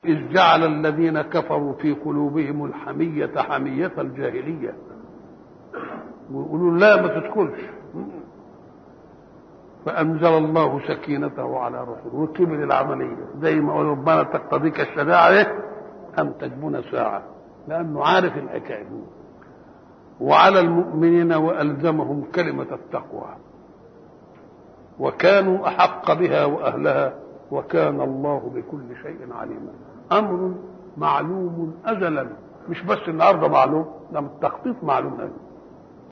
إذ جعل الذين كفروا في قلوبهم الحمية حمية الجاهلية ويقولوا لا ما تدخلش فأنزل الله سكينته على رسوله وكمل العملية زي ما قال ربنا تقتضيك الشجاعة إيه؟ أم تجبن ساعة لأنه عارف الحكاية وعلى المؤمنين وألزمهم كلمة التقوى وكانوا أحق بها وأهلها وكان الله بكل شيء عليما أمر معلوم أزلا مش بس النهارده معلوم ده التخطيط معلوم أزلا